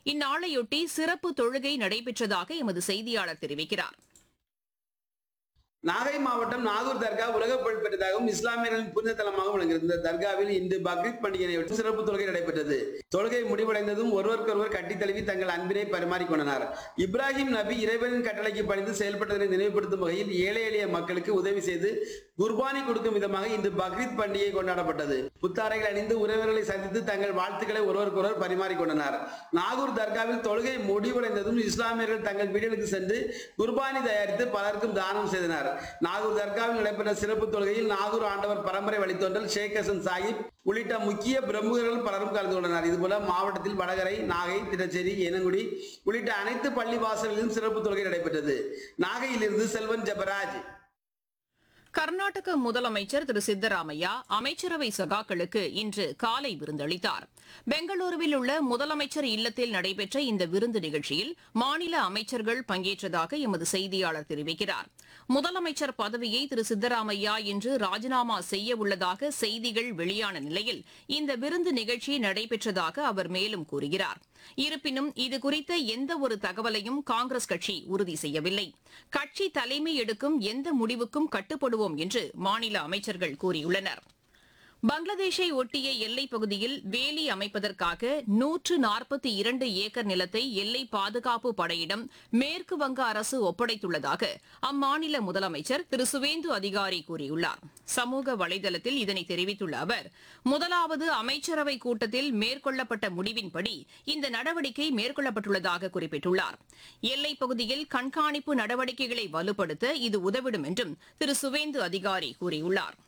இந்நாளையொட்டி சிறப்பு தொழுகை நடைபெற்றதாக எமது செய்தியாளர் தெரிவிக்கிறார் நாகை மாவட்டம் நாகூர் தர்கா உலக புகழ் பெற்றதாகவும் இஸ்லாமியர்களின் புனித தலமாகவும் விளங்குகிறது இந்த தர்காவில் இன்று பக்ரீத் பண்டிகையொட்டி சிறப்பு தொழுகை நடைபெற்றது தொழுகை முடிவடைந்ததும் ஒருவருக்கொருவர் கட்டித் தழுவி தங்கள் அன்பினை பரிமாறிக்கொண்டனர் இப்ராஹிம் நபி இறைவனின் கட்டளைக்கு பணிந்து செயல்பட்டதனை நினைவுபடுத்தும் வகையில் ஏழை எளிய மக்களுக்கு உதவி செய்து குர்பானி கொடுக்கும் விதமாக இன்று பக்ரீத் பண்டிகை கொண்டாடப்பட்டது புத்தாடைகள் அணிந்து உறவினர்களை சந்தித்து தங்கள் வாழ்த்துக்களை ஒருவருக்கொருவர் பரிமாறிக்கொண்டனர் நாகூர் தர்காவில் தொழுகை முடிவடைந்ததும் இஸ்லாமியர்கள் தங்கள் வீடுகளுக்கு சென்று குர்பானி தயாரித்து பலருக்கும் தானம் செய்தனர் நாகூர் தர்காவில் நடைபெற்ற சிறப்பு தொழுகையில் நாகூர் ஆண்டவர் பரம்பரை வழித்தோன்றல் ஷேக் ஹசன் சாஹிப் உள்ளிட்ட முக்கிய பிரமுகர்கள் பலரும் கலந்து கொண்டனர் இதுபோல மாவட்டத்தில் வடகரை நாகை திட்டச்சேரி ஏனங்குடி உள்ளிட்ட அனைத்து பள்ளி வாசல்களிலும் சிறப்பு தொழுகை நடைபெற்றது நாகையிலிருந்து செல்வன் ஜபராஜ் கர்நாடக முதலமைச்சர் திரு சித்தராமையா அமைச்சரவை சகாக்களுக்கு இன்று காலை விருந்தளித்தார் பெங்களூருவில் உள்ள முதலமைச்சர் இல்லத்தில் நடைபெற்ற இந்த விருந்து நிகழ்ச்சியில் மாநில அமைச்சர்கள் பங்கேற்றதாக எமது செய்தியாளர் தெரிவிக்கிறார் முதலமைச்சர் பதவியை திரு சித்தராமையா இன்று ராஜினாமா செய்ய உள்ளதாக செய்திகள் வெளியான நிலையில் இந்த விருந்து நிகழ்ச்சி நடைபெற்றதாக அவர் மேலும் கூறுகிறார் இருப்பினும் இதுகுறித்த எந்த ஒரு தகவலையும் காங்கிரஸ் கட்சி உறுதி செய்யவில்லை கட்சி தலைமை எடுக்கும் எந்த முடிவுக்கும் கட்டுப்படுவோம் என்று மாநில அமைச்சர்கள் கூறியுள்ளனர் பங்களாதேஷை ஒட்டிய எல்லைப் பகுதியில் வேலி அமைப்பதற்காக நூற்று நாற்பத்தி இரண்டு ஏக்கர் நிலத்தை எல்லை பாதுகாப்பு படையிடம் மேற்கு வங்க அரசு ஒப்படைத்துள்ளதாக அம்மாநில முதலமைச்சர் திரு சுவேந்து அதிகாரி கூறியுள்ளார் சமூக வலைதளத்தில் இதனை தெரிவித்துள்ள அவர் முதலாவது அமைச்சரவை கூட்டத்தில் மேற்கொள்ளப்பட்ட முடிவின்படி இந்த நடவடிக்கை மேற்கொள்ளப்பட்டுள்ளதாக குறிப்பிட்டுள்ளார் எல்லைப் பகுதியில் கண்காணிப்பு நடவடிக்கைகளை வலுப்படுத்த இது உதவிடும் என்றும் திரு சுவேந்து அதிகாரி கூறியுள்ளார்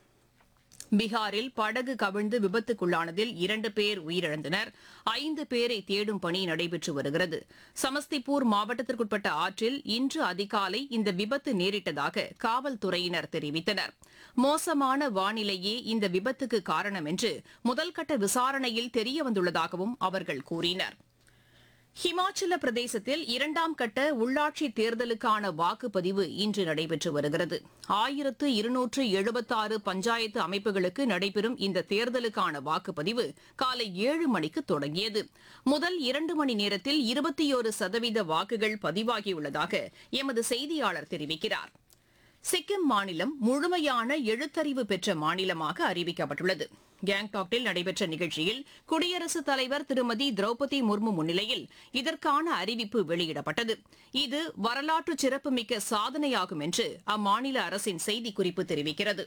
பீகாரில் படகு கவிழ்ந்து விபத்துக்குள்ளானதில் இரண்டு பேர் உயிரிழந்தனர் ஐந்து பேரை தேடும் பணி நடைபெற்று வருகிறது சமஸ்திபூர் மாவட்டத்திற்குட்பட்ட ஆற்றில் இன்று அதிகாலை இந்த விபத்து நேரிட்டதாக காவல்துறையினர் தெரிவித்தனர் மோசமான வானிலையே இந்த விபத்துக்கு காரணம் என்று முதல்கட்ட விசாரணையில் தெரியவந்துள்ளதாகவும் அவர்கள் கூறினர் ஹிமாச்சல பிரதேசத்தில் இரண்டாம் கட்ட உள்ளாட்சி தேர்தலுக்கான வாக்குப்பதிவு இன்று நடைபெற்று வருகிறது ஆயிரத்து இருநூற்று எழுபத்தாறு பஞ்சாயத்து அமைப்புகளுக்கு நடைபெறும் இந்த தேர்தலுக்கான வாக்குப்பதிவு காலை ஏழு மணிக்கு தொடங்கியது முதல் இரண்டு மணி நேரத்தில் இருபத்தியோரு சதவீத வாக்குகள் பதிவாகியுள்ளதாக எமது செய்தியாளர் தெரிவிக்கிறார் சிக்கிம் மாநிலம் முழுமையான எழுத்தறிவு பெற்ற மாநிலமாக அறிவிக்கப்பட்டுள்ளது கேங்டாக்கில் நடைபெற்ற நிகழ்ச்சியில் குடியரசுத் தலைவர் திருமதி திரௌபதி முர்மு முன்னிலையில் இதற்கான அறிவிப்பு வெளியிடப்பட்டது இது வரலாற்று சிறப்புமிக்க சாதனையாகும் என்று அம்மாநில அரசின் செய்திக்குறிப்பு தெரிவிக்கிறது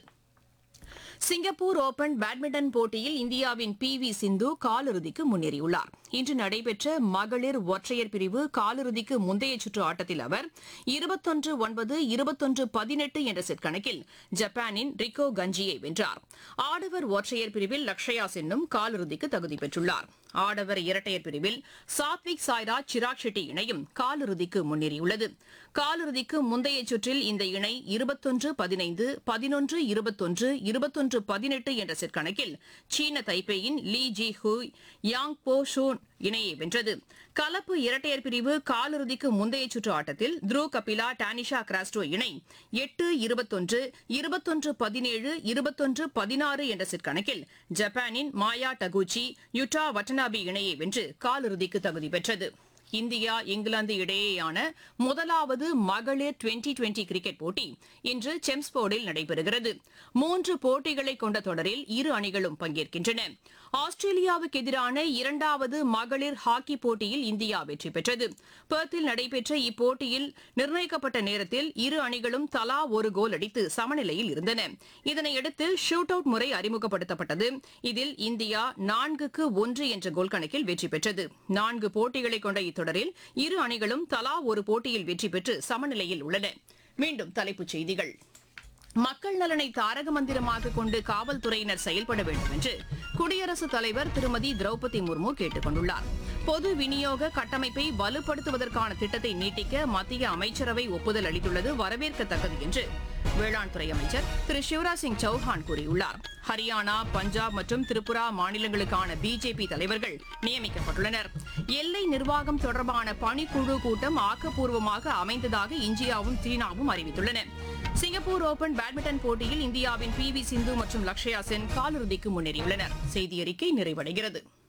சிங்கப்பூர் ஓபன் பேட்மிண்டன் போட்டியில் இந்தியாவின் பி வி சிந்து காலிறுதிக்கு முன்னேறியுள்ளார் இன்று நடைபெற்ற மகளிர் ஒற்றையர் பிரிவு காலிறுதிக்கு முந்தைய சுற்று ஆட்டத்தில் அவர் இருபத்தொன்று ஒன்பது இருபத்தொன்று பதினெட்டு என்ற செட் கணக்கில் ஜப்பானின் ரிக்கோ கஞ்சியை வென்றார் ஆடவர் ஒற்றையர் பிரிவில் லக்ஷயா சென்னும் காலிறுதிக்கு தகுதி பெற்றுள்ளார் ஆடவர் இரட்டையர் பிரிவில் சாத்விக் சாய்ராஜ் சிராக் ஷெட்டி இணையும் காலிறுதிக்கு முன்னேறியுள்ளது காலிறுதிக்கு முந்தைய சுற்றில் இந்த இணை இருபத்தொன்று பதினைந்து பதினொன்று இருபத்தொன்று இருபத்தொன்று பதினெட்டு என்ற செட் கணக்கில் சீன தைப்பேயின் Lee Jhe Huei Yang Po Hsuan இணையை வென்றது கலப்பு இரட்டையர் பிரிவு காலிறுதிக்கு முந்தைய சுற்று ஆட்டத்தில் த்ரூ கபிலா டானிஷா கிராஸ்டோ இணை எட்டு இருபத்தொன்று இருபத்தொன்று பதினேழு இருபத்தொன்று பதினாறு என்ற செட் கணக்கில் ஜப்பானின் மாயா டகுச்சி யுட்டா வட்டனாபி இணையை வென்று காலிறுதிக்கு தகுதி பெற்றது இந்தியா இங்கிலாந்து இடையேயான முதலாவது மகளிர் டுவெண்டி டுவெண்டி கிரிக்கெட் போட்டி இன்று செம்ஸ்போர்டில் நடைபெறுகிறது மூன்று போட்டிகளை கொண்ட தொடரில் இரு அணிகளும் பங்கேற்கின்றன ஆஸ்திரேலியாவுக்கு எதிரான இரண்டாவது மகளிர் ஹாக்கி போட்டியில் இந்தியா வெற்றி பெற்றது பெர்த்தில் நடைபெற்ற இப்போட்டியில் நிர்ணயிக்கப்பட்ட நேரத்தில் இரு அணிகளும் தலா ஒரு கோல் அடித்து சமநிலையில் இருந்தன இதனையடுத்து ஷூட் அவுட் முறை அறிமுகப்படுத்தப்பட்டது இதில் இந்தியா நான்குக்கு ஒன்று என்ற கோல் கணக்கில் வெற்றி பெற்றது நான்கு போட்டிகளை கொண்ட இத்தொடரில் இரு அணிகளும் தலா ஒரு போட்டியில் வெற்றி பெற்று சமநிலையில் உள்ளன மீண்டும் தலைப்புச் செய்திகள் மக்கள் நலனை தாரக மந்திரமாக கொண்டு காவல்துறையினர் செயல்பட வேண்டும் என்று குடியரசுத் தலைவர் திருமதி திரௌபதி முர்மு கேட்டுக் கொண்டுள்ளார் பொது விநியோக கட்டமைப்பை வலுப்படுத்துவதற்கான திட்டத்தை நீட்டிக்க மத்திய அமைச்சரவை ஒப்புதல் அளித்துள்ளது வரவேற்கத்தக்கது என்று வேளாண் துறை அமைச்சர் திரு சிவராஜ் சிங் சௌஹான் கூறியுள்ளார் ஹரியானா பஞ்சாப் மற்றும் திரிபுரா மாநிலங்களுக்கான பிஜேபி தலைவர்கள் நியமிக்கப்பட்டுள்ளனர் எல்லை நிர்வாகம் தொடர்பான பணிக்குழு கூட்டம் ஆக்கப்பூர்வமாக அமைந்ததாக இந்தியாவும் சீனாவும் அறிவித்துள்ளன சிங்கப்பூர் ஓபன் பேட்மிண்டன் போட்டியில் இந்தியாவின் பி வி சிந்து மற்றும் லக்ஷயா சென் காலிறுதிக்கு முன்னேறியுள்ளனர் செய்தி அறிக்கை நிறைவடைகிறது